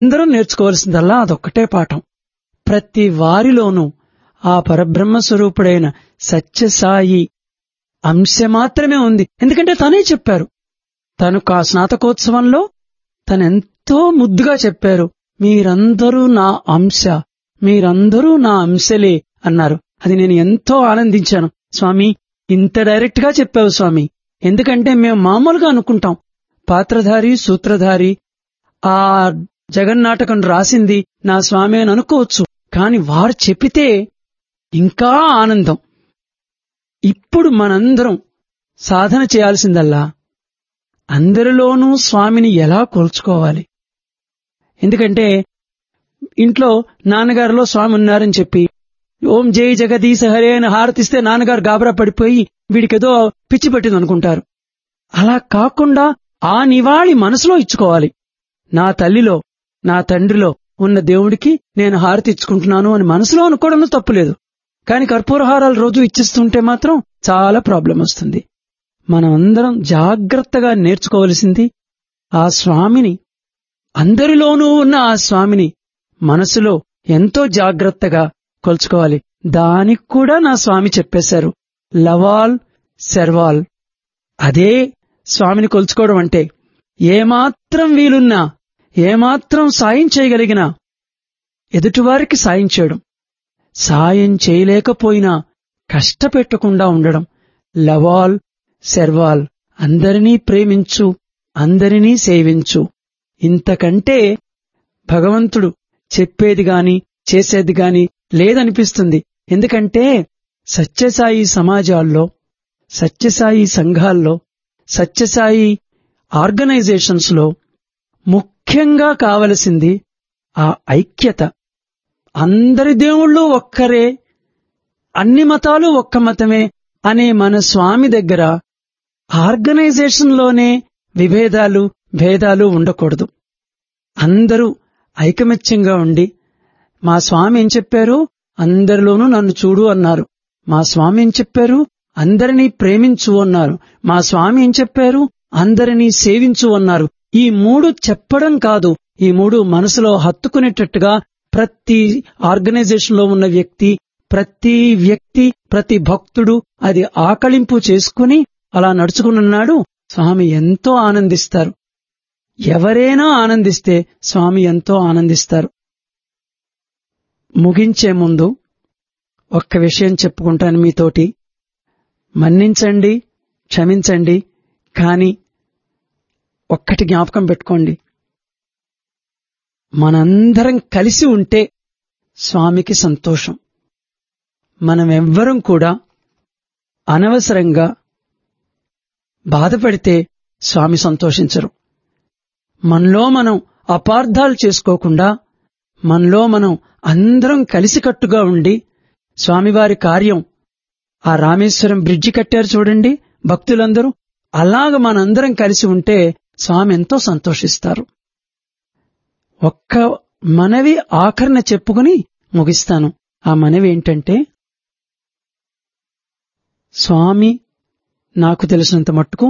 అందరూ నేర్చుకోవాల్సిందల్లా అదొక్కటే పాఠం ప్రతి వారిలోనూ ఆ పరబ్రహ్మ స్వరూపుడైన సత్యసాయి అంశ మాత్రమే ఉంది ఎందుకంటే తనే చెప్పారు తను ఆ స్నాతకోత్సవంలో తనెంతో ముద్దుగా చెప్పారు మీరందరూ నా అంశ మీరందరూ నా అంశలే అన్నారు అది నేను ఎంతో ఆనందించాను స్వామి ఇంత డైరెక్ట్ గా చెప్పావు స్వామి ఎందుకంటే మేము మామూలుగా అనుకుంటాం పాత్రధారి సూత్రధారి ఆ జగన్నాటకం రాసింది నా స్వామి అని అనుకోవచ్చు కాని వారు చెప్పితే ఇంకా ఆనందం ఇప్పుడు మనందరం సాధన చేయాల్సిందల్లా అందరిలోనూ స్వామిని ఎలా కొలుచుకోవాలి ఎందుకంటే ఇంట్లో నాన్నగారిలో స్వామి ఉన్నారని చెప్పి ఓం జై జగదీశ హరే అని హారతిస్తే నాన్నగారు గాబరా పడిపోయి వీడికేదో పిచ్చి పట్టింది అనుకుంటారు అలా కాకుండా ఆ నివాళి మనసులో ఇచ్చుకోవాలి నా తల్లిలో నా తండ్రిలో ఉన్న దేవుడికి నేను హారతి ఇచ్చుకుంటున్నాను అని మనసులో అనుకోవడంలో తప్పులేదు కాని కర్పూరహారాలు రోజు ఇచ్చిస్తుంటే మాత్రం చాలా ప్రాబ్లం వస్తుంది మనం అందరం జాగ్రత్తగా నేర్చుకోవలసింది ఆ స్వామిని అందరిలోనూ ఉన్న ఆ స్వామిని మనసులో ఎంతో జాగ్రత్తగా కొలుచుకోవాలి దానికి కూడా నా స్వామి చెప్పేశారు లవాల్ శర్వాల్ అదే స్వామిని కొలుచుకోవడం అంటే ఏమాత్రం వీలున్నా ఏమాత్రం సాయం చేయగలిగినా ఎదుటివారికి సాయం చేయడం సాయం చేయలేకపోయినా కష్టపెట్టకుండా ఉండడం లవాల్ శర్వాల్ అందరినీ ప్రేమించు అందరినీ సేవించు ఇంతకంటే భగవంతుడు చెప్పేది గాని చేసేది గాని లేదనిపిస్తుంది ఎందుకంటే సత్యసాయి సమాజాల్లో సత్యసాయి సంఘాల్లో సత్యసాయి ఆర్గనైజేషన్స్ లో ముఖ్యంగా కావలసింది ఆ ఐక్యత అందరి దేవుళ్ళు ఒక్కరే అన్ని మతాలు ఒక్క మతమే అనే మన స్వామి దగ్గర ఆర్గనైజేషన్లోనే విభేదాలు భేదాలు ఉండకూడదు అందరూ ఐకమత్యంగా ఉండి మా స్వామి ఏం చెప్పారు అందరిలోనూ నన్ను చూడు అన్నారు మా స్వామి ఏం చెప్పారు అందరినీ ప్రేమించు అన్నారు మా స్వామి ఏం చెప్పారు అందరినీ సేవించు అన్నారు ఈ మూడు చెప్పడం కాదు ఈ మూడు మనసులో హత్తుకునేటట్టుగా ప్రతి ఆర్గనైజేషన్ లో ఉన్న వ్యక్తి ప్రతి వ్యక్తి ప్రతి భక్తుడు అది ఆకళింపు చేసుకుని అలా నడుచుకున్నాడు స్వామి ఎంతో ఆనందిస్తారు ఎవరైనా ఆనందిస్తే స్వామి ఎంతో ఆనందిస్తారు ముగించే ముందు ఒక్క విషయం చెప్పుకుంటాను మీతోటి మన్నించండి క్షమించండి కాని ఒక్కటి జ్ఞాపకం పెట్టుకోండి మనందరం కలిసి ఉంటే స్వామికి సంతోషం మనమెవ్వరం కూడా అనవసరంగా బాధపడితే స్వామి సంతోషించరు మనలో మనం అపార్థాలు చేసుకోకుండా మనలో మనం అందరం కలిసికట్టుగా ఉండి స్వామివారి కార్యం ఆ రామేశ్వరం బ్రిడ్జి కట్టారు చూడండి భక్తులందరూ అలాగ మనందరం కలిసి ఉంటే స్వామి ఎంతో సంతోషిస్తారు ఒక్క మనవి ఆఖరణ చెప్పుకుని ముగిస్తాను ఆ మనవి ఏంటంటే స్వామి నాకు తెలిసినంత మట్టుకు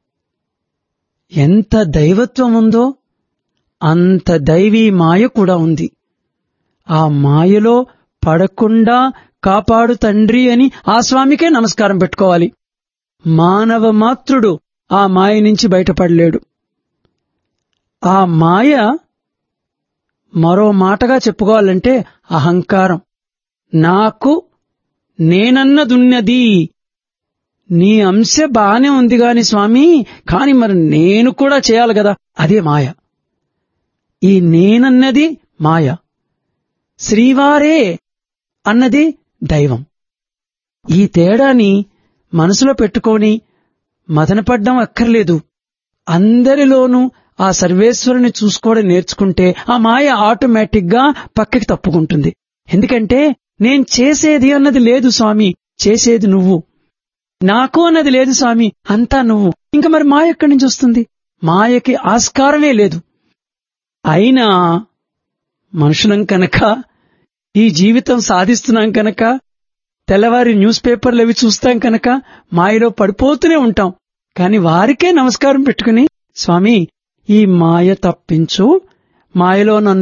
ఎంత దైవత్వం ఉందో అంత దైవీ మాయ కూడా ఉంది ఆ మాయలో పడకుండా కాపాడు తండ్రి అని ఆ స్వామికే నమస్కారం పెట్టుకోవాలి మానవ మాత్రుడు ఆ మాయ నుంచి బయటపడలేడు ఆ మాయ మరో మాటగా చెప్పుకోవాలంటే అహంకారం నాకు నేనన్నదున్నది నీ అంశ బానే ఉంది గాని స్వామి కాని మరి నేను కూడా చేయాలి కదా అదే మాయ ఈ నేనన్నది మాయ శ్రీవారే అన్నది దైవం ఈ తేడాని మనసులో పెట్టుకొని మదనపడ్డం అక్కర్లేదు అందరిలోనూ ఆ సర్వేశ్వరుని చూసుకోవడం నేర్చుకుంటే ఆ మాయ ఆటోమేటిక్ గా పక్కకి తప్పుకుంటుంది ఎందుకంటే నేను చేసేది అన్నది లేదు స్వామి చేసేది నువ్వు నాకు అన్నది లేదు స్వామి అంతా నువ్వు ఇంకా మరి మాయ ఎక్కడి నుంచి వస్తుంది మాయకి ఆస్కారమే లేదు అయినా మనుషులం కనుక ఈ జీవితం సాధిస్తున్నాం కనుక తెల్లవారి న్యూస్ పేపర్లు అవి చూస్తాం కనుక మాయలో పడిపోతూనే ఉంటాం కాని వారికే నమస్కారం పెట్టుకుని స్వామి ఈ మాయ తప్పించు మాయలో నన్ను